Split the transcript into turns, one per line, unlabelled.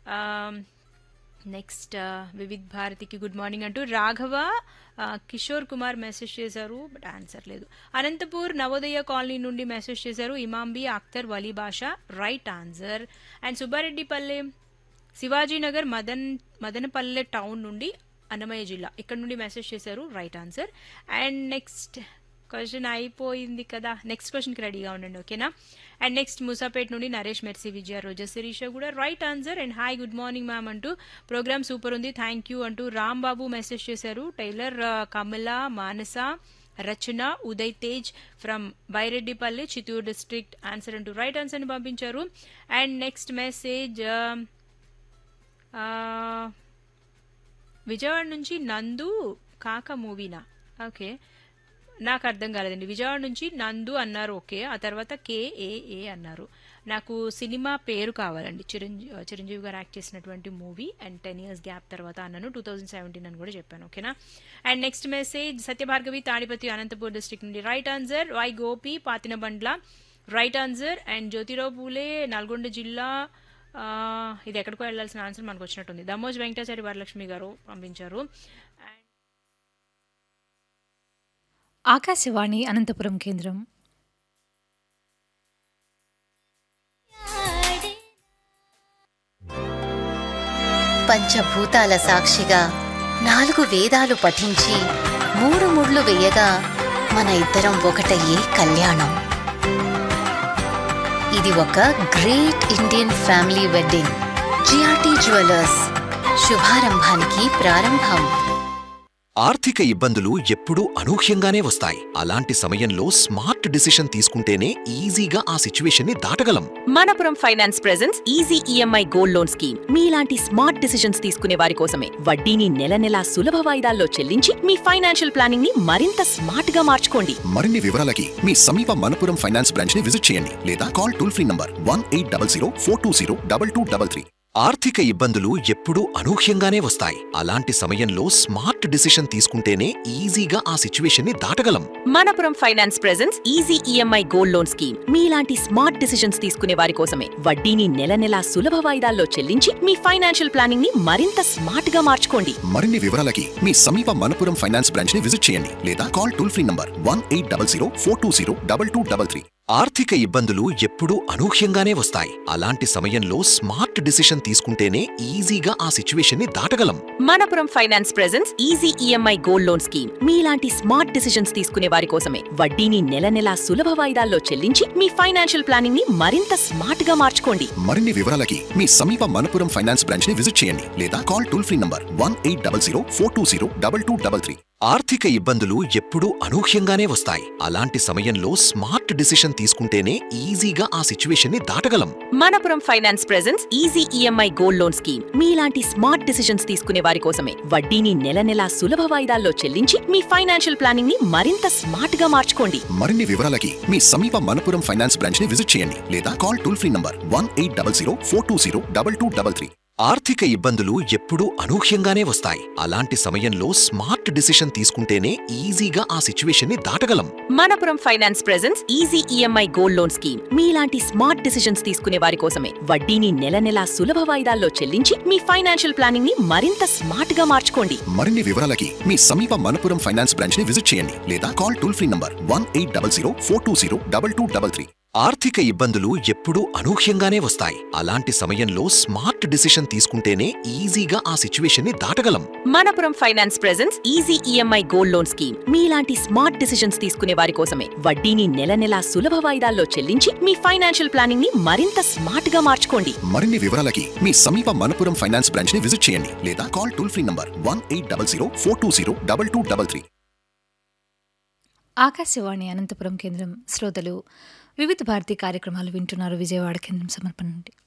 next Vividh భారతికి good morning అంటూ రాఘవ ఆ, కిషోర్ కుమార్ మెసేజ్ చేశారు బట్ ఆన్సర్ లేదు అనంతపూర్ నవోదయ కాలనీ నుండి మెసేజ్ చేశారు Imambi Akhtar Vali Basha right answer and Subbareddipalle Shivajinagar Madan Madanapalle town నుండి అన్నమయ్య జిల్లా ఇక్కడ నుండి మెసేజ్ చేశారు right answer and next question అయిపోయింది కదా నెక్స్ట్ క్వశ్చన్కి రెడీగా ఉండండి ఓకేనా అండ్ నెక్స్ట్ ముసాపేట్ నుండి నరేష్ మెర్సీ విజయ రోజా శిరీష కూడా right answer and hi good morning ma'am అంటూ ప్రోగ్రామ్ సూపర్ ఉంది థ్యాంక్ యూ అంటూ రామ్ బాబు మెసేజ్ చేశారు టైలర్ ఆ, Kamala Manasa Rachana Uday Tej from Byreddipalli Chittoor district answer అంటూ రైట్ ఆన్సర్ని పంపించారు అండ్ నెక్స్ట్ మెసేజ్ విజయవాడ నుంచి నందు కాక మూవీనా ఓకే నాకు అర్థం కాలేదండి విజయవాడ నుంచి నందు అన్నారు ఓకే ఆ తర్వాత కేఏఏ అన్నారు నాకు సినిమా పేరు కావాలండి చిరంజీవి చిరంజీవి గారు యాక్ట్ చేసినటువంటి movie and ten years gap తర్వాత అన్నాను టూ థౌజండ్ సెవెంటీన్ అని కూడా చెప్పాను ఓకేనా and next message Satyabhargavi Tadipatri Anantapur district నుండి right answer Y Gopi Pathinabandla right answer and Jyothirao Phule Nalgonda జిల్లా ఆ, ఇది ఎక్కడికో వెళ్ళాల్సిన ఆన్సర్ మనకు వచ్చినట్టుంది దమోజ్ వెంకటాచారి వరలక్ష్మి గారు పంపించారు అండ్
ఆకాశవాణి అనంతపురం కేంద్రం
పంచభూతాల సాక్షిగా నాలుగు వేదాలు పఠించి మూడు ముళ్ళు వేయగా మన ఇద్దరం ఒకటయ్యే కళ్యాణం ఇది ఒక great Indian family wedding GRT jewellers శుభారంభానికి ప్రారంభం
ఆర్థిక ఇబ్బందులు ఎప్పుడూ అనూహ్యంగానే వస్తాయి అలాంటి సమయంలో స్మార్ట్ డిసిషన్ తీసుకుంటేనే ఈజీగా ఆ సిచ్యువేషన్ ని దాటగలం
Manappuram finance presents easy EMI gold loan scheme మీలాంటి స్మార్ట్ డిసిషన్స్ తీసుకునే వారి కోసమే వడ్డీని నెల నెలా సులభ వాయిదాల్లో చెల్లించి మీ ఫైనాన్షియల్ ప్లానింగ్ ని మరింత స్మార్ట్ గా మార్చుకోండి
మరిన్ని వివరాలకి మీ సమీప మనపురం ఫైనాన్స్ బ్రాంచ్ ని విజిట్ చేయండి లేదా call toll free number one eight double zero four two zero double two double three ఆర్థిక ఇబ్బందులు ఎప్పుడూ అనూహ్యంగానే వస్తాయి అలాంటి సమయంలో స్మార్ట్ డిసిషన్ తీసుకుంటేనే ఈజీగా ఆ సిచ్యువేషన్ ని దాటగలం
Manappuram finance presents easy EMI gold loan scheme మీలాంటి స్మార్ట్ డిసిషన్స్ తీసుకునే వారి కోసమే వడ్డీని నెల నెలా సులభ వాయిదాల్లో చెల్లించి మీ ఫైనాన్షియల్ ప్లానింగ్ ని మరింత స్మార్ట్ గా మార్చుకోండి
మరిన్ని వివరాలకి మీ సమీప మనపురం ఫైనాన్స్ బ్రాంచ్ ని విజిట్ చేయండి లేదా call toll free number one eight double zero four two zero double two double three ఆర్థిక ఇబ్బందులు ఎప్పుడూ అనూహ్యంగానే వస్తాయి అలాంటి సమయంలో స్మార్ట్ డిసిషన్ తీసుకుంటేనే ఈజీగా ఆ సిచ్యువేషన్ ని దాటగలం
Manappuram finance presents easy EMI gold loan scheme మీలాంటి స్మార్ట్ డిసిషన్స్ తీసుకునే వారి కోసమే వడ్డీని నెల నెలా సులభ వాయిదాల్లో చెల్లించి మీ ఫైనాన్షియల్ ప్లానింగ్ ని మరింత స్మార్ట్ గా మార్చుకోండి
మరిన్ని వివరాలకి మీ సమీప మనపురం ఫైనాన్స్ బ్రాంచ్ ని విజిట్ చేయండి లేదా call toll free number one eight double zero four two zero double two double three ఆర్థిక ఇబ్బందులు ఎప్పుడూ అనూహ్యంగానే వస్తాయి అలాంటి సమయంలో స్మార్ట్ డిసిషన్ తీసుకుంటేనే ఈజీగా ఆ సిచ్యువేషన్ ని దాటగలం
Manappuram finance presents easy EMI gold loan scheme మీలాంటి స్మార్ట్ డిసిషన్స్ తీసుకునే వారి కోసమే వడ్డీని నెల నెలా సులభ వాయిదాల్లో చెల్లించి మీ ఫైనాన్షియల్ ప్లానింగ్ ని మరింత స్మార్ట్ గా మార్చుకోండి
మరిన్ని వివరాలకి మీ సమీప మనపురం ఫైనాన్స్ బ్రాంచ్ ని విజిట్ చేయండి లేదా call toll free number one eight double zero four two zero double two double three ఆర్థిక ఇబ్బందులు ఎప్పుడూ అనూహ్యంగానే వస్తాయి అలాంటి సమయంలో స్మార్ట్ డిసిషన్ తీసుకుంటేనే ఈజీగా ఆ సిచ్యువేషన్ ని దాటగలం
Manappuram finance presents easy EMI gold loan scheme మీలాంటి స్మార్ట్ డిసిషన్స్ తీసుకునే వారి కోసమే వడ్డీని నెల నెలా సులభ వాయిదాల్లో చెల్లించి మీ ఫైనాన్షియల్ ప్లానింగ్ ని మరింత స్మార్ట్ గా మార్చుకోండి
మరిన్ని వివరాలకి మీ సమీప మనపురం ఫైనాన్స్ బ్రాంచ్ ని విజిట్ చేయండి లేదా call toll free number one eight double zero four two zero double two double three ఆర్థిక ఇబ్బందులు ఎప్పుడూ అనూహ్యంగానే వస్తాయి అలాంటి సమయంలో స్మార్ట్ డిసిషన్ తీసుకుంటేనే ఈజీగా ఆ సిచ్యువేషన్ ని దాటగలం
Manappuram finance presents easy EMI gold loan scheme మీలాంటి స్మార్ట్ డిసిషన్స్ తీసుకునే వారి కోసమే వడ్డీని నెల నెలా సులభ వాయిదాల్లో చెల్లించి మీ ఫైనాన్షియల్ ప్లానింగ్ ని మరింత స్మార్ట్ గా మార్చుకోండి
మరిన్ని వివరాలకి మీ సమీప మనపురం ఫైనాన్స్ బ్రాంచ్ ని విజిట్ చేయండి లేదా call toll free number one eight double zero four two zero double two double three
Akashvani Anantapuram కేంద్రం శ్రోతలు వివిధ భారతి కార్యక్రమాలు వింటున్నారు విజయవాడ కేంద్రం సమర్పణ నుండి